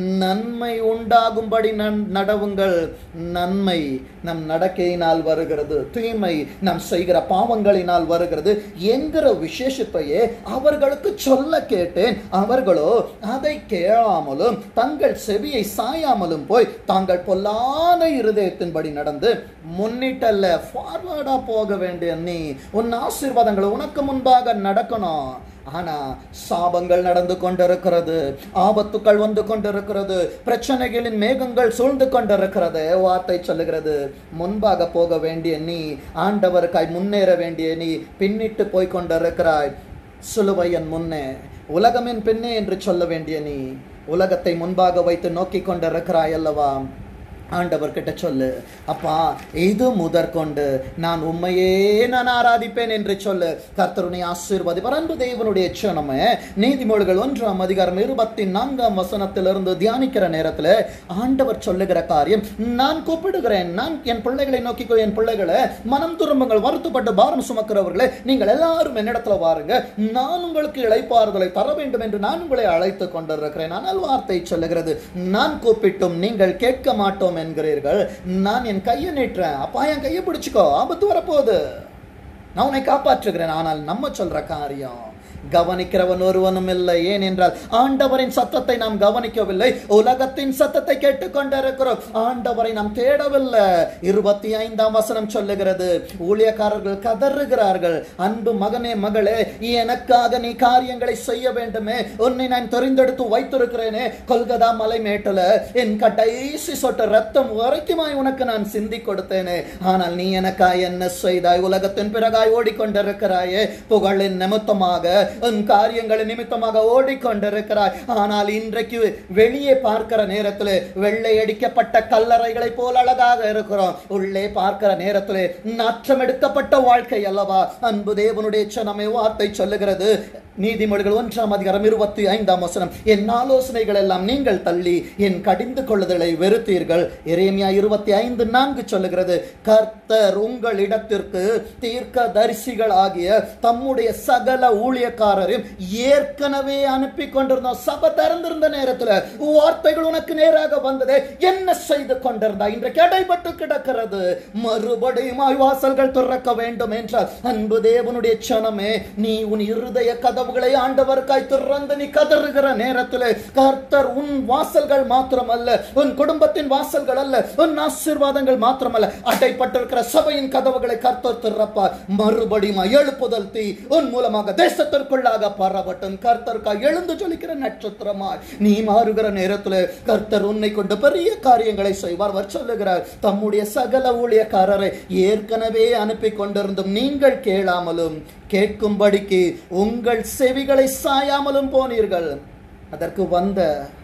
நன்மை உண்டாகும்படி நன்- நடவுங்கள் நன்மை நம் நடக்கையினால் வருகிறது தீமை நாம் செய்கிற பாவங்களினால் வருகிறது என்கிற விசேஷத்தையே அவர்களுக்கு சொல்ல கேட்டேன் அவர்களோ அதை கேளாமலும் தங்கள் செவியை சாயாமலும் போய் தாங்கள் பொல்லாத இருதயத்தின்படி நடந்து முன்னிட்டல்ல ஃபார்வர்டா போக வேண்டிய நீ உன் ஆசீர்வாதங்கள் உனக்கு முன்பாக நடக்கணும் ஆனா சாபங்கள் நடந்து கொண்டிருக்கிறது ஆபத்துக்கள் வந்து கொண்டிருக்கிறது பிரச்சனைகளின் மேகங்கள் சூழ்ந்து கொண்டிருக்கிறது வார்த்தை சொல்லுகிறது முன்பாக போக வேண்டிய நீ ஆண்டவருக்காய் முன்னேற வேண்டிய நீ பின்னிட்டு போய் கொண்டிருக்கிறாய் சிலுவையன் முன்னே உலகமின் பின்னே என்று சொல்ல வேண்டிய நீ உலகத்தை முன்பாக வைத்து நோக்கி கொண்டிருக்கிறாய் அல்லவா ஆண்டவர் கிட்ட சொல்லு அப்பா இது முதற்கொண்டு நான் உண்மையே நான் ஆராதிப்பேன் என்று சொல்லு கர்த்தருனை ஆசீர்வதிப்பார் அன்பு தேவனுடைய சனமே நீதிமொழிகள் ஒன்றாம் அதிகாரம் இருபத்தி நான்காம் வசனத்திலிருந்து தியானிக்கிற நேரத்தில் ஆண்டவர் சொல்லுகிற காரியம் நான் கூப்பிடுகிறேன் நான் என் பிள்ளைகளை நோக்கிக்கோ என் பிள்ளைகளை மனம் திரும்புங்கள் வருத்தப்பட்டு பாரம் சுமக்கிறவர்களே நீங்கள் எல்லாரும் என்னிடத்துல வாருங்க நான் உங்களுக்கு இளைப்பாறுதலை தர வேண்டும் என்று நான் உங்களை அழைத்து கொண்டிருக்கிறேன் ஆனால் வார்த்தை சொல்லுகிறது நான் கூப்பிட்டும் நீங்கள் கேட்க மாட்டோம் என்கிறீர்கள் நான் என் கையை நீட்டுறேன் அப்பா என் கையை பிடிச்சுக்கோ ஆபத்து வரப்போகுது நான் உன்னை காப்பாற்றுகிறேன் ஆனால் நம்ம சொல்ற காரியம் கவனிக்கிறவன் ஒருவனும் இல்லை ஏனென்றால் ஆண்டவரின் சத்தத்தை நாம் கவனிக்கவில்லை உலகத்தின் சத்தத்தை கேட்டுக்கொண்டிருக்கிறோம் ஆண்டவரை நாம் தேடவில்லை இருபத்தி ஐந்தாம் வசனம் சொல்லுகிறது ஊழியக்காரர்கள் கதறுகிறார்கள் அன்பு மகனே மகளே எனக்காக நீ காரியங்களை செய்ய வேண்டுமே உன்னை நான் தெரிந்தெடுத்து வைத்திருக்கிறேனே கொல்கதா மலை மேட்டுல என் கடைசி சொட்ட ரத்தம் வரைக்குமாய் உனக்கு நான் சிந்தி கொடுத்தேனே ஆனால் நீ எனக்காய் என்ன செய்தாய் உலகத்தின் பிறகாய் ஓடிக்கொண்டிருக்கிறாயே புகழின் நிமித்தமாக உன் காரியங்களின் நிமித்தமாக ஓடிக்கொண்டிருக்கிறாய் ஆனால் இன்றைக்கு வெளியே பார்க்கிற நேரத்தில் வெள்ளை அடிக்கப்பட்ட கல்லறைகளை போல் அழகாக இருக்கிறோம் உள்ளே பார்க்கிற நேரத்தில் நாற்றம் எடுக்கப்பட்ட வாழ்க்கை அல்லவா அன்பு தேவனுடைய சனமே வார்த்தை சொல்லுகிறது நீதிமொழிகள் ஒன்றாம் அதிகாரம் இருபத்தி ஐந்தாம் வசனம் என் ஆலோசனைகள் எல்லாம் நீங்கள் தள்ளி என் கடிந்து கொள்ளுதலை வெறுத்தீர்கள் எரேமியா இருபத்தி ஐந்து நான்கு சொல்லுகிறது கர்த்தர் உங்கள் இடத்திற்கு தீர்க்க தரிசிகள் ஆகிய தம்முடைய சகல ஊழியக்காரரையும் ஏற்கனவே அனுப்பி கொண்டிருந்தோம் சபை திறந்திருந்த நேரத்தில் வார்த்தைகள் உனக்கு நேராக வந்தது என்ன செய்து கொண்டிருந்தா இன்றைக்கு அடைபட்டு கிடக்கிறது மறுபடியும் வாசல்கள் திறக்க வேண்டும் என்றால் அன்பு தேவனுடைய சனமே நீ உன் இருதய கதவுகளை ஆண்டவருக்காய் திறந்து நீ கதறுகிற நேரத்தில் கர்த்தர் உன் வாசல்கள் மாத்திரமல்ல உன் குடும்பத்தின் வாசல்கள் அல்ல உன் ஆசீர்வாதங்கள் மாத்திரமல்ல அடைப்பட்டிருக்கிற சபையின் கதவுகளை கர்த்தர் திறப்பார் மறுபடியும் எழுப்புதல் தீ உன் மூலமாக தேசத்திற்குள்ளாக பரவட்டும் கர்த்தருக்காய் எழுந்து ஜொலிக்கிற நட்சத்திரமாய் நீ மாறுகிற நேரத்தில் கர்த்தர் உன்னை கொண்டு பெரிய காரியங்களை செய்வார் அவர் சொல்லுகிறார் தம்முடைய சகல ஊழியக்காரரை ஏற்கனவே அனுப்பி கொண்டிருந்தும் நீங்கள் கேளாமலும் கேட்கும்படிக்கு உங்கள் செவிகளை சாயாமலும் போனீர்கள் அதற்கு வந்த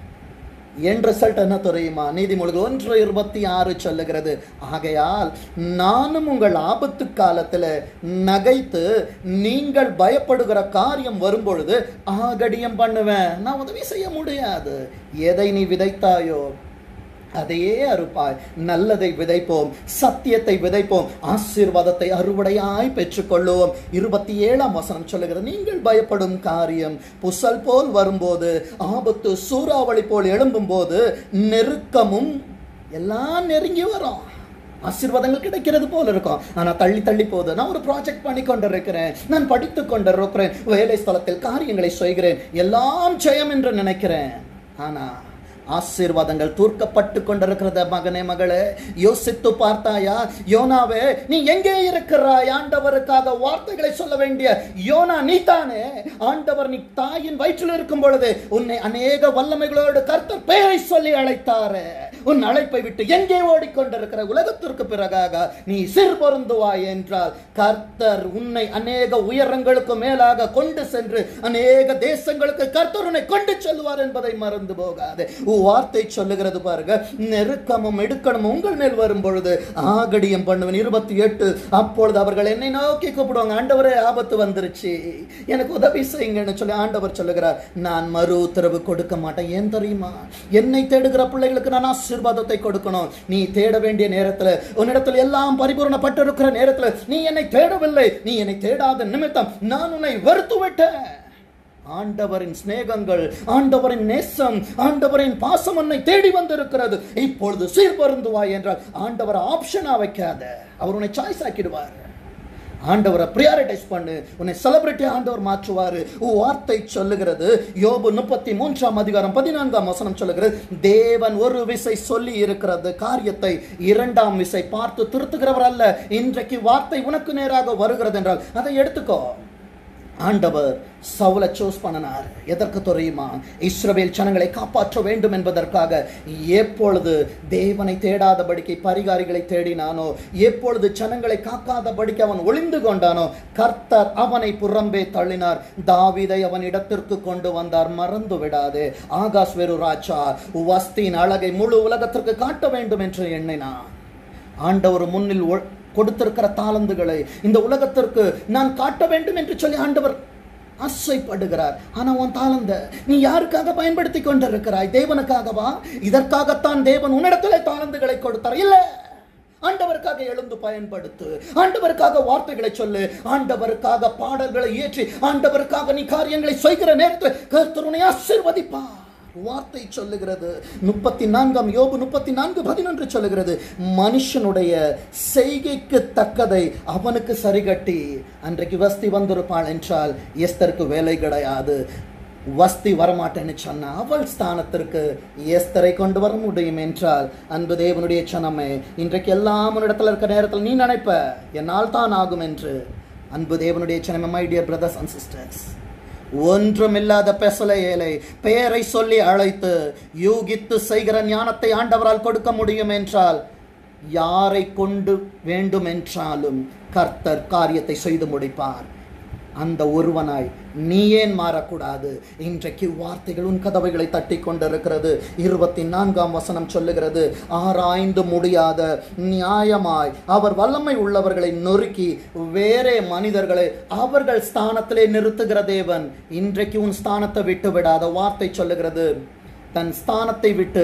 என் ரிசல்ட் என்ன தெரியுமா நீதிமொழிகள் ஒன்று இருபத்தி ஆறு சொல்லுகிறது ஆகையால் நானும் உங்கள் ஆபத்து காலத்தில் நகைத்து நீங்கள் பயப்படுகிற காரியம் வரும்பொழுது ஆகடியம் பண்ணுவேன் நான் உதவி செய்ய முடியாது எதை நீ விதைத்தாயோ அதையே அறுப்பாய் நல்லதை விதைப்போம் சத்தியத்தை விதைப்போம் ஆசீர்வாதத்தை அறுவடையாய் பெற்றுக்கொள்ளுவோம் இருபத்தி ஏழாம் வசனம் சொல்லுகிறது நீங்கள் பயப்படும் காரியம் புசல் போல் வரும்போது ஆபத்து சூறாவளி போல் எழும்பும் போது நெருக்கமும் எல்லாம் நெருங்கி வரும் ஆசீர்வாதங்கள் கிடைக்கிறது போல இருக்கும் ஆனா தள்ளி தள்ளி போகுது நான் ஒரு ப்ராஜெக்ட் பண்ணி கொண்டிருக்கிறேன் நான் படித்து கொண்டிருக்கிறேன் வேலை ஸ்தலத்தில் காரியங்களை செய்கிறேன் எல்லாம் ஜெயம் என்று நினைக்கிறேன் ஆனா ஆசீர்வாதங்கள் தூர்க்கப்பட்டு கொண்டிருக்கிறத மகனே மகளே யோசித்து பார்த்தாயா யோனாவே நீ எங்கே இருக்கிறாய் ஆண்டவருக்காக வார்த்தைகளை சொல்ல வேண்டிய யோனா நீ தானே ஆண்டவர் நீ தாயின் வயிற்றில் இருக்கும் பொழுது உன்னை அநேக வல்லமைகளோடு கர்த்தர் பெயரை சொல்லி அழைத்தாரு உன் அழைப்பை விட்டு எங்கே ஓடிக்கொண்டிருக்கிற உலகத்திற்கு பிறகாக நீ சிறு பொருந்துவாய் என்றால் கர்த்தர் உன்னை அநேக உயரங்களுக்கு மேலாக கொண்டு சென்று அநேக தேசங்களுக்கு கர்த்தர் உன்னை கொண்டு செல்வார் என்பதை மறந்து போகாது உன் வார்த்தை சொல்லுகிறது பாருங்க நெருக்கமும் எடுக்கணும் உங்கள் மேல் வரும் பொழுது ஆகடியம் பண்ணுவன் இருபத்தி எட்டு அப்பொழுது அவர்கள் என்னை நோக்கி கூப்பிடுவாங்க ஆண்டவரே ஆபத்து வந்துருச்சு எனக்கு உதவி செய்யுங்கன்னு சொல்லி ஆண்டவர் சொல்லுகிறார் நான் மறு உத்தரவு கொடுக்க மாட்டேன் ஏன் தெரியுமா என்னை தேடுகிற பிள்ளைகளுக்கு நான் ஆசீர்வாதத்தை கொடுக்கணும் நீ தேட வேண்டிய நேரத்தில் உன்னிடத்தில் எல்லாம் பரிபூரணப்பட்டிருக்கிற நேரத்தில் நீ என்னை தேடவில்லை நீ என்னை தேடாத நிமித்தம் நான் உன்னை வெறுத்து விட்டேன் ஆண்டவரின் சிநேகங்கள் ஆண்டவரின் நேசம் ஆண்டவரின் பாசம் உன்னை தேடி வந்திருக்கிறது இப்பொழுது சீர்பருந்துவாய் என்றால் ஆண்டவர் ஆப்ஷனா வைக்காத அவர் உன்னை சாய்ஸ் ஆக்கிடுவார் ஆண்டவரை ப்ரியாரிட்டைஸ் பண்ணு உன்னை செலிபிரிட்டி ஆண்டவர் மாற்றுவார் வார்த்தை சொல்லுகிறது யோபு முப்பத்தி மூன்றாம் அதிகாரம் பதினான்காம் வசனம் சொல்லுகிறது தேவன் ஒரு விசை சொல்லி இருக்கிறது காரியத்தை இரண்டாம் விசை பார்த்து திருத்துகிறவர் அல்ல இன்றைக்கு வார்த்தை உனக்கு நேராக வருகிறது என்றால் அதை எடுத்துக்கோ ஆண்டவர் சவுலை சூஸ் பண்ணினார் எதற்கு தெரியுமா இஸ்ரவேல் ஜனங்களை காப்பாற்ற வேண்டும் என்பதற்காக எப்பொழுது தேவனை தேடாதபடிக்கு பரிகாரிகளை தேடினானோ எப்பொழுது ஜனங்களை காக்காதபடிக்கு அவன் ஒளிந்து கொண்டானோ கர்த்தர் அவனை புறம்பே தள்ளினார் தாவீதை அவன் இடத்திற்கு கொண்டு வந்தார் மறந்து விடாது ஆகாஷ் வேறு ராஜா வஸ்தியின் அழகை முழு உலகத்திற்கு காட்ட வேண்டும் என்று எண்ணினான் ஆண்டவர் முன்னில் ஒ- கொடுத்திருக்கிற தாளந்துகளை இந்த உலகத்திற்கு நான் காட்ட வேண்டும் என்று சொல்லி ஆண்டவர் ஆசைப்படுகிறார் ஆனா உன் தாளந்த நீ யாருக்காக பயன்படுத்தி கொண்டிருக்கிறாய் தேவனுக்காகவா இதற்காகத்தான் தேவன் உன்னிடத்திலே தாளந்துகளை கொடுத்தார் இல்ல ஆண்டவருக்காக எழுந்து பயன்படுத்து ஆண்டவருக்காக வார்த்தைகளை சொல்லு ஆண்டவருக்காக பாடல்களை ஏற்றி ஆண்டவருக்காக நீ காரியங்களை செய்கிற நேரத்தில் கர்த்தருனை ஆசீர்வதிப்பார் வார்த்தை சொல்லுகிறது முப்பத்தி நான்காம் யோபு முப்பத்தி நான்கு பதினொன்று சொல்லுகிறது மனுஷனுடைய செய்கைக்கு தக்கதை அவனுக்கு சரிகட்டி அன்றைக்கு வஸ்தி வந்திருப்பாள் என்றால் எஸ்தருக்கு வேலை கிடையாது வஸ்தி வரமாட்டேன்னு சொன்ன அவள் ஸ்தானத்திற்கு எஸ்தரை கொண்டு வர முடியும் என்றால் அன்பு தேவனுடைய சனமே இன்றைக்கு எல்லாம் உன்னிடத்தில் இருக்கிற நேரத்தில் நீ நினைப்ப என்னால் தான் ஆகும் என்று அன்பு தேவனுடைய சனமே my dear brothers and sisters ஒன்றுமில்லாத பெசல ஏழை பெயரை சொல்லி அழைத்து யூகித்து செய்கிற ஞானத்தை ஆண்டவரால் கொடுக்க முடியும் என்றால் யாரை கொண்டு வேண்டும் என்றாலும் கர்த்தர் காரியத்தை செய்து முடிப்பார் அந்த ஒருவனாய் நீ ஏன் மாறக்கூடாது இன்றைக்கு வார்த்தைகள் உன் கதவைகளை தட்டி கொண்டிருக்கிறது இருபத்தி நான்காம் வசனம் சொல்லுகிறது ஆராய்ந்து முடியாத நியாயமாய் அவர் வல்லமை உள்ளவர்களை நொறுக்கி வேறே மனிதர்களை அவர்கள் ஸ்தானத்திலே நிறுத்துகிற தேவன் இன்றைக்கு உன் ஸ்தானத்தை விட்டு விடாத வார்த்தை சொல்லுகிறது தன் ஸ்தானத்தை விட்டு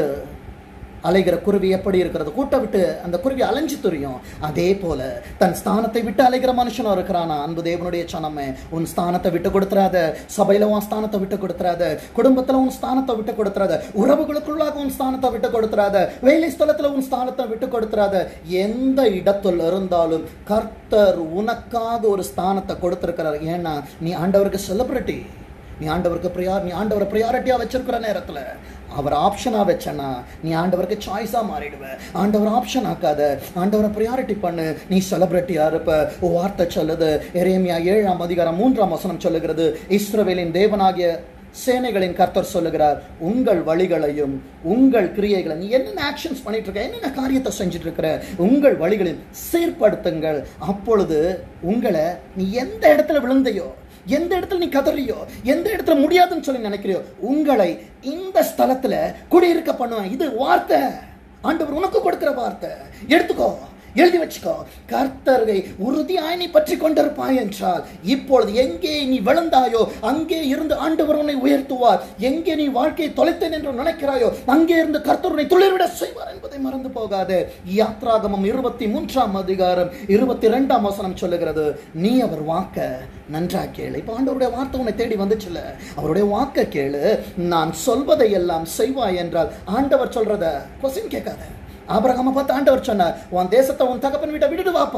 அலைகிற குருவி எப்படி இருக்கிறது கூட்ட விட்டு அந்த குருவி அலைஞ்சு துரியும் அதே போல தன் ஸ்தானத்தை விட்டு அலைகிற மனுஷனும் இருக்கிறானா அன்பு தேவனுடைய சனமே உன் ஸ்தானத்தை விட்டு கொடுத்துறாத சபையில உன் ஸ்தானத்தை விட்டு கொடுத்துறாத குடும்பத்துல உன் ஸ்தானத்தை விட்டு கொடுத்துறாத உறவுகளுக்குள்ளாக உன் ஸ்தானத்தை விட்டு கொடுத்துறாத வேலை ஸ்தலத்துல உன் ஸ்தானத்தை விட்டு கொடுத்துறாத எந்த இடத்துல இருந்தாலும் கர்த்தர் உனக்காக ஒரு ஸ்தானத்தை கொடுத்திருக்கிறார் ஏன்னா நீ ஆண்டவருக்கு செலிபிரிட்டி நீ ஆண்டவருக்கு ப்ரியார் நீ ஆண்டவரை ப்ரியாரிட்டியாக வச்சிருக்கிற நேரத்தில் அவர் ஆப்ஷனாக வச்சனா நீ ஆண்டவருக்கு சாய்ஸாக மாறிடுவ ஆண்டவர் ஆப்ஷன் ஆக்காத ஆண்டவரை ப்ரியாரிட்டி பண்ணு நீ செலிபிரிட்டியாக இருப்ப ஓ வார்த்தை சொல்லுது எரேமியா ஏழாம் அதிகாரம் மூன்றாம் வசனம் சொல்லுகிறது இஸ்ரவேலின் தேவனாகிய சேனைகளின் கர்த்தர் சொல்லுகிறார் உங்கள் வழிகளையும் உங்கள் கிரியைகளை நீ என்னென்ன ஆக்ஷன்ஸ் பண்ணிட்டு இருக்க என்னென்ன காரியத்தை செஞ்சுட்டு இருக்கிற உங்கள் வழிகளில் சீர்படுத்துங்கள் அப்பொழுது உங்களை நீ எந்த இடத்துல விழுந்தையோ எந்த இடத்துல நீ கதறியோ எந்த இடத்துல முடியாதுன்னு சொல்லி நினைக்கிறியோ உங்களை இந்த ஸ்தலத்துல குடியிருக்க பண்ணுவேன் இது வார்த்தை ஆண்டவர் உனக்கு கொடுக்கிற வார்த்தை எடுத்துக்கோ எழுதி வச்சுக்கோ கர்த்தரை உறுதியாய் நீ பற்றி கொண்டிருப்பாய் என்றால் இப்பொழுது எங்கே நீ விழுந்தாயோ அங்கே இருந்து ஆண்டவர் உன்னை உயர்த்துவார் எங்கே நீ வாழ்க்கையை தொலைத்தேன் என்று நினைக்கிறாயோ அங்கே இருந்து கர்த்தர் உன்னை துளிர்விட செய்வார் என்பதை மறந்து போகாதே யாத்ராகமம் இருபத்தி மூன்றாம் அதிகாரம் இருபத்தி ரெண்டாம் வசனம் சொல்லுகிறது நீ அவர் வாக்க நன்றா கேளு இப்போ ஆண்டவருடைய வார்த்தை உன்னை தேடி வந்துச்சுல அவருடைய வாக்க கேளு நான் சொல்வதை எல்லாம் செய்வாய் என்றால் ஆண்டவர் சொல்றத கொஸ்டின் கேட்காத ஆபிரகாம பார்த்து ஆண்டவர் சொன்னார் உன் தேசத்தை உன் தகப்பன் வீட்டை விட்டுட்டு வாப்பா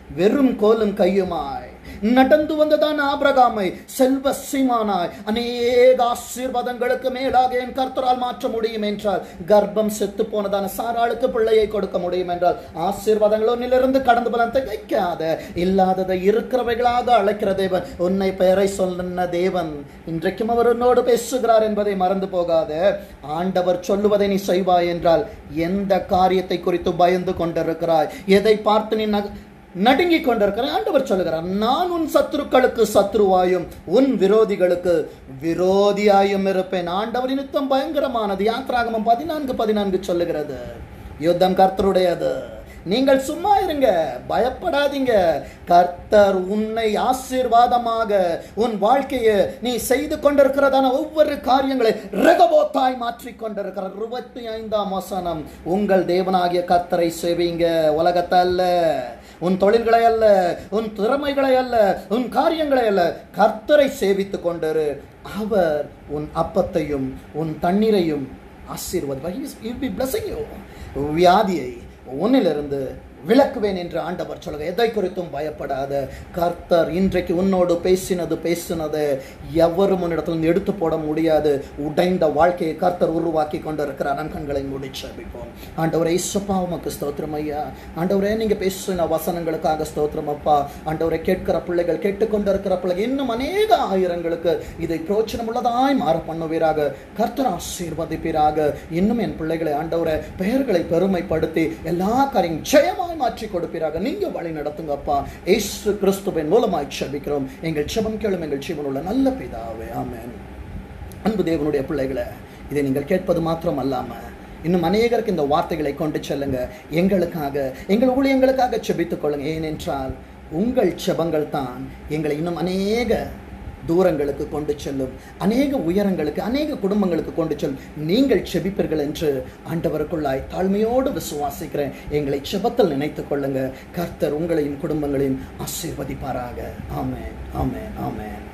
வெறும் கோலும் கையுமாய் நடந்து வந்ததான ஆபிரகாமை செல்வ சீமானாய் அநேக ஆசீர்வாதங்களுக்கு மேலாக என் கர்த்தரால் மாற்ற முடியும் என்றால் கர்ப்பம் செத்து போனதான சாராளுக்கு பிள்ளையை கொடுக்க முடியும் என்றால் ஆசீர்வாதங்கள் ஒன்னிலிருந்து கடந்து பலன் திகைக்காத இல்லாததை இருக்கிறவைகளாக அழைக்கிற தேவன் உன்னை பெயரை சொன்ன தேவன் இன்றைக்கும் அவர் உன்னோடு பேசுகிறார் என்பதை மறந்து போகாத ஆண்டவர் சொல்லுவதை நீ செய்வாய் என்றால் எந்த காரியத்தை குறித்து பயந்து கொண்டிருக்கிறாய் எதை பார்த்து நீ நக- நடுங்கிக் கொண்டிருக்கிறேன் ஆண்டவர் சொல்லுகிறார் நான் உன் சத்துருக்களுக்கு சத்ருவாயும் உன் விரோதிகளுக்கு விரோதியாயும் இருப்பேன் ஆண்டவர் நித்தம் பயங்கரமானது யாத்ராகமம் பதினான்கு பதினான்கு சொல்லுகிறது யுத்தம் கர்த்தருடையது நீங்கள் சும்மா இருங்க பயப்படாதீங்க கர்த்தர் உன்னை ஆசீர்வாதமாக உன் வாழ்க்கையை நீ செய்து கொண்டிருக்கிறதான ஒவ்வொரு காரியங்களை ரகபோத்தாய் மாற்றிக் கொண்டிருக்கிறார் இருபத்தி ஐந்தாம் வசனம் உங்கள் தேவனாகிய கர்த்தரை சேவிங்க உலகத்தை அல்ல உன் தொழில்களை அல்ல உன் திறமைகளை அல்ல உன் காரியங்களை அல்ல கர்த்தரை சேவித்துக் கொண்டிரு அவர் உன் அப்பத்தையும் உன் தண்ணீரையும் ஆசீர்வாதி வியாதியை உன்னிலிருந்து விளக்குவேன் என்று ஆண்டவர் சொல்லுங்க எதை குறித்தும் பயப்படாத கர்த்தர் இன்றைக்கு உன்னோடு பேசினது பேசினது எவரும் உன்னிடத்தில் எடுத்து போட முடியாது உடைந்த வாழ்க்கையை கர்த்தர் உருவாக்கி கொண்டிருக்கிறார் நம் கண்களை மூடி செபிப்போம் ஆண்டவரே இசப்பா உமக்கு ஸ்தோத்திரம் ஐயா ஆண்டவரே நீங்க பேசின வசனங்களுக்காக ஸ்தோத்திரம் அப்பா ஆண்டவரை கேட்கிற பிள்ளைகள் கேட்டுக்கொண்டிருக்கிற பிள்ளைகள் இன்னும் அநேக ஆயிரங்களுக்கு இதை பிரோச்சனம் உள்ளதாய் மாற பண்ணுவீராக கர்த்தர் ஆசீர்வதிப்பீராக இன்னும் என் பிள்ளைகளை ஆண்டவரை பெயர்களை பெருமைப்படுத்தி எல்லா காரியம் ஜெயமாய் மாற்றி கொடுப்பீராக நீங்க வழி நடத்துங்கப்பா ஏசு கிறிஸ்துவின் மூலமாய் செபிக்கிறோம் எங்கள் செபம் கேளும் எங்கள் ஜீவனுள்ள நல்ல பிதாவே ஆமென் அன்பு தேவனுடைய பிள்ளைகளை இதை நீங்கள் கேட்பது மாத்திரம் அல்லாம இன்னும் அநேகருக்கு இந்த வார்த்தைகளை கொண்டு செல்லுங்க எங்களுக்காக எங்கள் ஊழியங்களுக்காக செபித்துக் கொள்ளுங்க ஏனென்றால் உங்கள் செபங்கள் தான் எங்களை இன்னும் அநேக தூரங்களுக்கு கொண்டு செல்லும் அநேக உயரங்களுக்கு அநேக குடும்பங்களுக்கு கொண்டு செல்லும் நீங்கள் செபிப்பீர்கள் என்று ஆண்டவருக்குள்ளாய் தாழ்மையோடு விசுவாசிக்கிறேன் எங்களை செபத்தில் நினைத்துக் கொள்ளுங்க கர்த்தர் உங்களையும் குடும்பங்களையும் ஆசீர்வதிப்பாராக ஆமென் ஆமென் ஆமென்